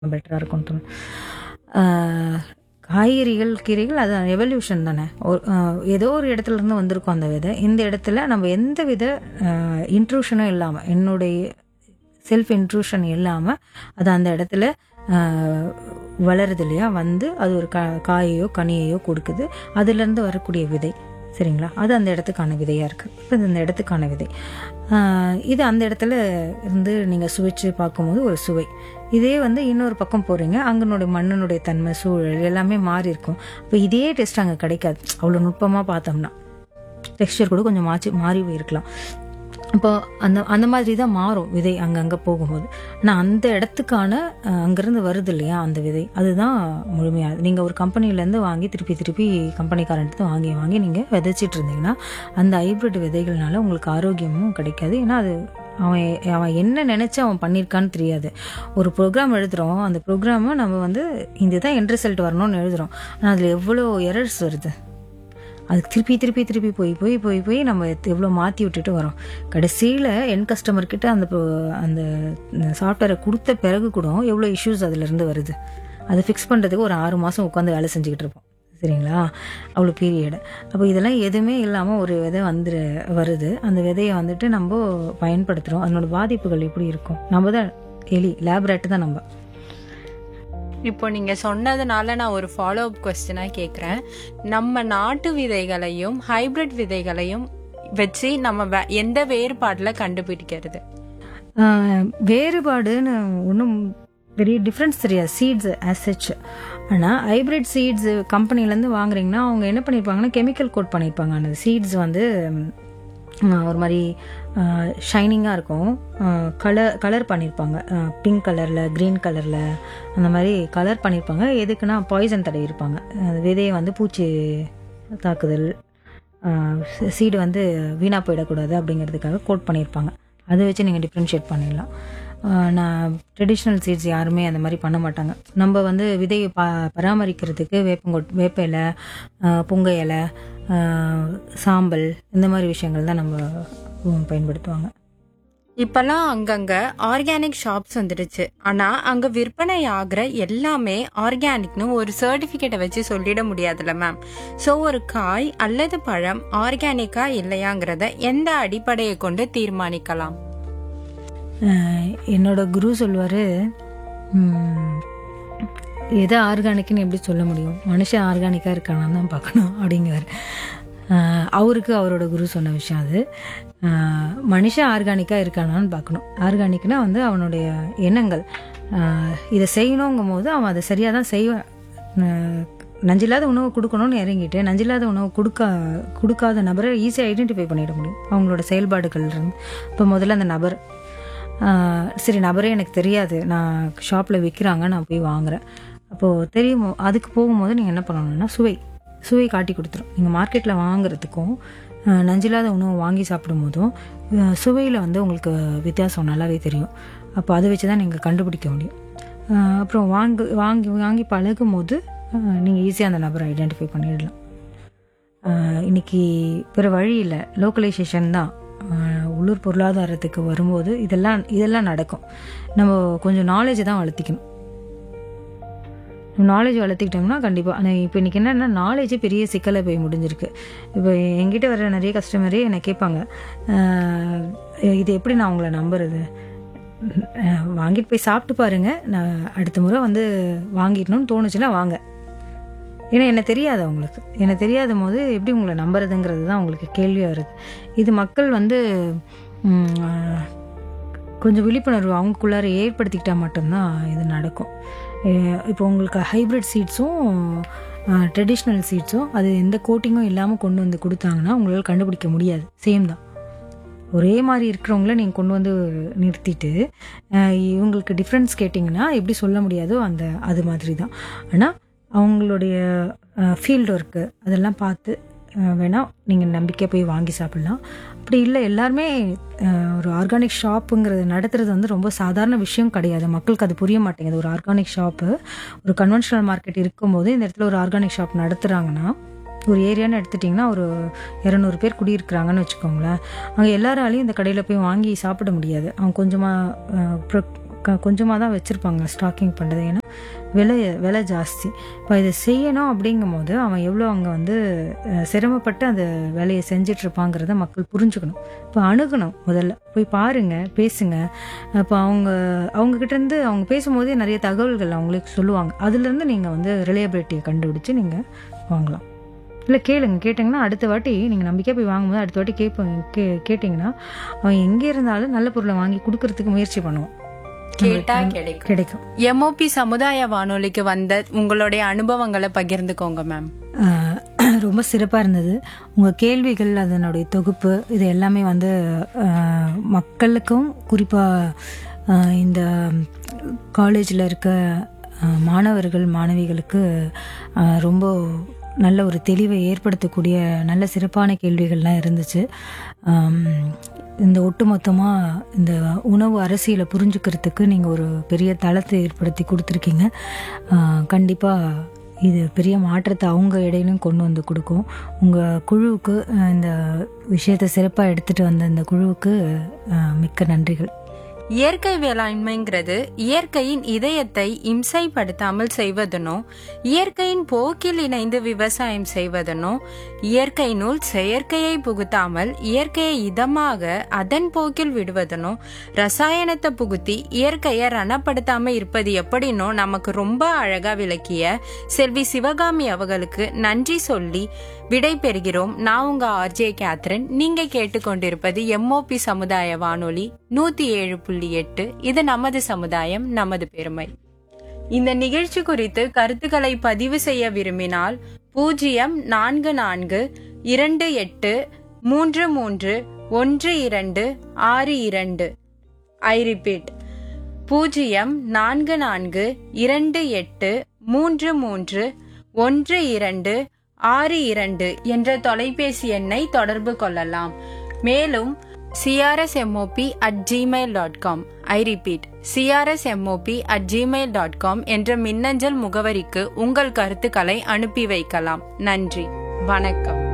பெட்டராக இருக்கும்னு தோணும் ஆஹ் காய்கறிகள் கீரைகள் அது எவல்யூஷன் தானே ஒரு- ஆஹ் ஏதோ ஒரு இடத்துல இருந்து வந்திருக்கும் அந்த விதை இந்த இடத்துல நம்ம எந்த வித இன்ட்ரூஷனும் இல்லாமல் என்னுடைய செல்ஃப் இன்ட்ரூஷன் இல்லாமல் அது அந்த இடத்துல ஆஹ், வளருது இல்லையா வந்து அது ஒரு கா காயையோ கனியையோ கொடுக்குது அதுலேருந்து வரக்கூடிய விதை சரிங்களா அது அந்த இடத்துக்கான விதையாக இருக்குது இப்போ இது இந்த இடத்துக்கான விதை ஆஹ், இது அந்த இடத்துல இருந்து நீங்கள் சுவைச்சு பார்க்கும்போது ஒரு சுவை இதே வந்து இன்னொரு பக்கம் போகிறீங்க அங்கனுடைய மண்ணினுடைய தன்மை சூழல் எல்லாமே மாறி இருக்கும் இப்போ இதே டேஸ்ட் அங்கே கிடைக்காது அவ்வளோ நுட்பமாக பார்த்தோம்னா டெக்ஸ்டர் கூட கொஞ்சம் மாற்றி மாறி போயிருக்கலாம் இப்போ அந்த அந்த மாதிரி தான் மாறும் விதை அங்கங்கே போகும்போது ஆனால் அந்த இடத்துக்கான அஹ், அங்கேருந்து வருது இல்லையா அந்த விதை அதுதான் முழுமையானது நீங்கள் ஒரு கம்பெனிலேருந்து வாங்கி திருப்பி திருப்பி கம்பெனிக்காரன்ட்டு வாங்கி வாங்கி நீங்கள் விதைச்சிட்டு இருந்தீங்கன்னா அந்த ஹைப்ரிட் விதைகள்னால உங்களுக்கு ஆரோக்கியமும் கிடைக்காது ஏன்னா அது அவன் அவன் என்ன நினைச்சு அவன் பண்ணியிருக்கான்னு தெரியாது ஒரு ப்ரோக்ராம் எழுதுறோம் அந்த ப்ரோக்ராமை நம்ம வந்து இதுதான் என் ரிசல்ட் வரணும்னு எழுதுறோம் ஆனால் அதில் எவ்வளோ எரர்ஸ் வருது அதுக்கு திருப்பி திருப்பி திருப்பி போய் போய் போய் போய் நம்ம எவ்வளோ மாற்றி விட்டுட்டு வரோம் கடைசியில் என் கஸ்டமர்கிட்ட அந்த pro- அந்த சாஃப்ட்வேரை கொடுத்த பிறகு கூட எவ்வளோ இஷ்யூஸ் அதுலேருந்து வருது அதை ஃபிக்ஸ் பண்ணுறதுக்கு ஒரு ஆறு மாதம் உட்காந்து வேலை செஞ்சுக்கிட்டு இருப்போம் சரிங்களா அவ்வளோ பீரியடு அப்போ இதெல்லாம் எதுவுமே இல்லாமல் ஒரு விதை வந்து வருது அந்த விதையை வந்துட்டு நம்ம பயன்படுத்துகிறோம் அதனோட பாதிப்புகள் எப்படி இருக்கும் நம்ம தான் எலி லேப்ரேட்டு தான் நம்ம இப்போ நீங்க சொன்னதுனால நான் ஒரு ஃபாலோ அப் கொஸ்டினா கேக்குறேன் நம்ம நாட்டு விதைகளையும் ஹைபிரிட் விதைகளையும் வச்சு நம்ம வே- எந்த வேறுபாடுல கண்டுபிடிக்கிறது ஆஹ் வேறுபாடுன்னு ஒன்றும் பெரிய டிஃப்ரென்ஸ் தெரியாது சீட்ஸ் ஆசச் ஆனால் ஹைப்ரிட் சீட்ஸ் கம்பெனிலேருந்து வாங்குறீங்கன்னா அவங்க என்ன பண்ணியிருப்பாங்கன்னா கெமிக்கல் கோட் பண்ணியிருப்பாங்க அந்த சீட்ஸ் வந்து ம், ஒரு மாதிரி ஷைனிங்காக இருக்கும் கலர் கலர் பண்ணியிருப்பாங்க பிங்க் கலரில் க்ரீன் கலரில் அந்த மாதிரி கலர் பண்ணியிருப்பாங்க எதுக்குன்னா பாய்சன் தடவி இருப்பாங்க அந்த விதையை வந்து பூச்சி தாக்குதல் சீடு வந்து வீணாக போயிடக்கூடாது அப்படிங்கிறதுக்காக கோட் பண்ணியிருப்பாங்க அதை வச்சு நீங்கள் டிஃப்ரென்ஷியேட் பண்ணிடலாம் ஆஹ் நான் ட்ரெடிஷ்னல் சீட்ஸ் யாருமே அந்த மாதிரி பண்ண மாட்டாங்க நம்ம வந்து விதையை பா பராமரிக்கிறதுக்கு வேப்பங்கொட் வேப்ப இலை ஆஹ் புங்க இலை ஆஹ் சாம்பல் இந்த மாதிரி விஷயங்கள் தான் நம்ம உம், பயன்படுத்துவாங்க இப்பெல்லாம் அங்கங்க ஆர்கானிக் ஷாப்ஸ் வந்துடுச்சு ஆனா அங்க விற்பனை ஆகுற எல்லாமே ஆர்கானிக்னு ஒரு சர்டிபிகேட்டை வச்சு சொல்லிட முடியாதுல்ல மேம் சோ ஒரு காய் அல்லது பழம் ஆர்கானிக்கா இல்லையாங்கிறத எந்த அடிப்படையை கொண்டு தீர்மானிக்கலாம் ஆஹ் என்னோட குரு சொல்வார் எதை ஆர்கானிக்னு எப்படி சொல்ல முடியும் மனுஷன் ஆர்கானிக்காக இருக்கானான்னு தான் பார்க்கணும் அப்படிங்கிறார் ஆஹ் அவருக்கு அவரோட குரு சொன்ன விஷயம் அது ஆஹ் மனுஷன் ஆர்கானிக்காக இருக்கானான்னு பார்க்கணும் ஆர்கானிக்னா வந்து அவனுடைய எண்ணங்கள் ஆஹ் இதை செய்யணுங்கும் போது அவன் அதை சரியாக தான் செய்வான் ஆஹ் நஞ்சில்லாத உணவு கொடுக்கணும்னு இறங்கிட்டு நஞ்சில்லாத உணவு கொடுக்க கொடுக்காத நபரை ஈஸியாக ஐடென்டிஃபை பண்ணிட முடியும் அவங்களோட செயல்பாடுகள் இருந்து இப்போ முதல்ல அந்த நபர் ஆஹ் சரி நபரே எனக்கு தெரியாது நான் ஷாப்பில் விற்கிறாங்க நான் போய் வாங்குறேன் அப்போது தெரியும் அதுக்கு போகும்போது நீங்கள் என்ன பண்ணணும்னா சுவை சுவை காட்டி கொடுத்துரும் நீங்கள் மார்க்கெட்டில் வாங்குறதுக்கும் ஆஹ் நஞ்சில்லாத உணவு வாங்கி சாப்பிடும் போதும் சுவையில் வந்து உங்களுக்கு வித்தியாசம் நல்லாவே தெரியும் அப்போ அதை வச்சு தான் நீங்கள் கண்டுபிடிக்க முடியும் ஆஹ் அப்புறம் வாங்கு வாங்கி வாங்கி பழகும் போது நீங்கள் ஈஸியாக அந்த நபரை ஐடென்டிஃபை பண்ணிடலாம் ஆஹ் இன்னைக்கு பிற வழி இல்லை லோக்கலைசேஷன் தான் ஆஹ் உள்ளூர் பொருளாதாரத்துக்கு வரும்போது இதெல்லாம் இதெல்லாம் நடக்கும் நம்ம கொஞ்சம் நாலேஜ் தான் வளர்த்திக்கணும் நாலேஜ் வளர்த்திக்கிட்டோம்னா கண்டிப்பாக ஆனால் இப்போ இன்றைக்கி என்னென்னா நாலேஜே பெரிய சிக்கலை போய் முடிஞ்சிருக்கு இப்போ என்கிட்ட வர நிறைய கஸ்டமரே என்னை கேட்பாங்க ஆஹ் இது எப்படி நான் உங்களை நம்புறது ஆஹ் வாங்கிட்டு போய் சாப்பிட்டு பாருங்க நான் அடுத்த முறை வந்து வாங்கிடணும்னு தோணுச்சுன்னா வாங்க ஏன்னா என்ன தெரியாது அவங்களுக்கு என்ன தெரியாத போது எப்படி உங்களை நம்புறதுங்கிறது தான் உங்களுக்கு கேள்வியாக வருது இது மக்கள் வந்து ம், ஆஹ், கொஞ்சம் விழிப்புணர்வு அவங்களுக்குள்ளார ஏற்படுத்திக்கிட்டா மட்டும்தான் இது நடக்கும் அஹ் இப்போ உங்களுக்கு ஹைப்ரிட் சீட்ஸும் ட்ரெடிஷ்னல் சீட்ஸும் அது எந்த கோட்டிங்கும் இல்லாமல் கொண்டு வந்து கொடுத்தாங்கன்னா உங்களால் கண்டுபிடிக்க முடியாது சேம் தான் ஒரே மாதிரி இருக்கிறவங்கள நீங்கள் கொண்டு வந்து நிறுத்திட்டு அஹ் இவங்களுக்கு டிஃப்ரென்ஸ் கேட்டிங்கன்னா எப்படி சொல்ல முடியாதோ அந்த அது மாதிரி தான் ஆனால் அவங்களுடைய ஃபீல்டு ஒர்க்கு அதெல்லாம் பார்த்து அஹ் வேணா நீங்கள் நம்பிக்கை போய் வாங்கி சாப்பிட்லாம் அப்படி இல்லை எல்லாருமே அஹ் ஒரு ஆர்கானிக் ஷாப்புங்கிறது நடத்துறது வந்து ரொம்ப சாதாரண விஷயம் கிடையாது மக்களுக்கு அது புரிய மாட்டேங்குது ஒரு ஆர்கானிக் ஷாப்பு ஒரு கன்வென்ஷனல் மார்க்கெட் இருக்கும்போது இந்த இடத்துல ஒரு ஆர்கானிக் ஷாப் நடத்துகிறாங்கன்னா ஒரு ஏரியான்னு எடுத்துட்டிங்கன்னா ஒரு இரநூறு பேர் குடியிருக்கிறாங்கன்னு வச்சுக்கோங்களேன் அங்கே எல்லாராலையும் இந்த கடையில் போய் வாங்கி சாப்பிட முடியாது அவங்க கொஞ்சமாக க கொஞ்சமாக தான் வச்சுருப்பாங்க ஸ்டாக்கிங் பண்ணுறது ஏன்னா விலை விலை ஜாஸ்தி இப்போ இதை செய்யணும் அப்படிங்கும்போது அவன் எவ்வளோ அங்கே வந்து அஹ், சிரமப்பட்டு அந்த வேலையை செஞ்சுட்டு இருப்பாங்கிறத மக்கள் புரிஞ்சுக்கணும் இப்போ அணுகணும் முதல்ல போய் பாருங்க பேசுங்க அப்போ அவங்க அவங்க கிட்ட இருந்து அவங்க பேசும்போதே நிறைய தகவல்கள் அவங்களுக்கு சொல்லுவாங்க அதுலேருந்து நீங்கள் வந்து ரிலையபிலிட்டியை கண்டுபிடிச்சு நீங்கள் வாங்கலாம் இல்லை கேளுங்க கேட்டிங்கன்னா அடுத்த வாட்டி நீங்கள் நம்பிக்கையாக போய் வாங்கும்போது அடுத்த வாட்டி கேட்போம் கே கேட்டிங்கன்னா அவன் எங்கே இருந்தாலும் நல்ல பொருளை வாங்கி கொடுக்கறதுக்கு முயற்சி பண்ணுவான் கேட்டா கிடைக்கும் கிடைக்கும் எம்ஓபி சமுதாய வானொலிக்கு வந்த உங்களுடைய அனுபவங்களை பகிர்ந்துக்கோங்க மேம் ஆஹ் ரொம்ப சிறப்பாக இருந்தது உங்கள் கேள்விகள் அதனுடைய தொகுப்பு இது எல்லாமே வந்து ஆஹ் மக்களுக்கும் குறிப்பாக இந்த காலேஜில் இருக்க ஆஹ் மாணவர்கள் மாணவிகளுக்கு ஆஹ் ரொம்ப நல்ல ஒரு தெளிவை ஏற்படுத்தக்கூடிய நல்ல சிறப்பான கேள்விகள்லாம் இருந்துச்சு ஆம், இந்த ஒட்டுமொத்தமாக இந்த உணவு அரசியலை புரிஞ்சுக்கிறதுக்கு நீங்கள் ஒரு பெரிய தளத்தை ஏற்படுத்தி கொடுத்துருக்கீங்க கண்டிப்பாக இது பெரிய மாற்றத்தை அவங்க இடையிலும் கொண்டு வந்து கொடுக்கும் உங்கள் குழுவுக்கு அஹ், இந்த விஷயத்தை சிறப்பாக எடுத்துகிட்டு வந்த இந்த குழுவுக்கு அஹ், மிக்க நன்றிகள் இயற்கை வேளாண்மைங்கிறது இயற்கையின் இதயத்தை இம்சைப்படுத்தாமல் செய்வதனோ இயற்கையின் போக்கில் இணைந்து விவசாயம் செய்வதனோ இயற்கையினுள் செயற்கையை புகுத்தாமல் இயற்கையை இதமாக அதன் போக்கில் விடுவதனோ ரசாயனத்தை புகுத்தி இயற்கையை ரணப்படுத்தாம இருப்பது எப்படினோ நமக்கு ரொம்ப அழகா விளக்கிய செல்வி சிவகாமி அவர்களுக்கு நன்றி சொல்லி விடை பெறுகிறோம் நான் உங்க ஆர்ஜே கேத்ரின் நீங்க கேட்டுக்கொண்டிருப்பது எம்ஓபி சமுதாய வானொலி நூத்தி ஏழு புள்ளி எட்டு இது நமது சமுதாயம் நமது பெருமை இந்த நிகழ்ச்சி குறித்து கருத்துக்களை பதிவு செய்ய விரும்பினால் பூஜ்ஜியம் நான்கு நான்கு இரண்டு எட்டு மூன்று மூன்று ஒன்று இரண்டு ஆறு இரண்டு ஐ ரிப்பீட் பூஜ்ஜியம் நான்கு நான்கு இரண்டு எட்டு மூன்று மூன்று ஒன்று இரண்டு ஆறு இரண்டு என்ற தொலைபேசி எண்ணை தொடர்பு கொள்ளலாம் மேலும் CRSMOP at Gmail dot com I repeat CRSMOP at Gmail dot com என்ற மின்னஞ்சல் முகவரிக்கு உங்கள் கருத்துக்களை அனுப்பி வைக்கலாம் நன்றி வணக்கம்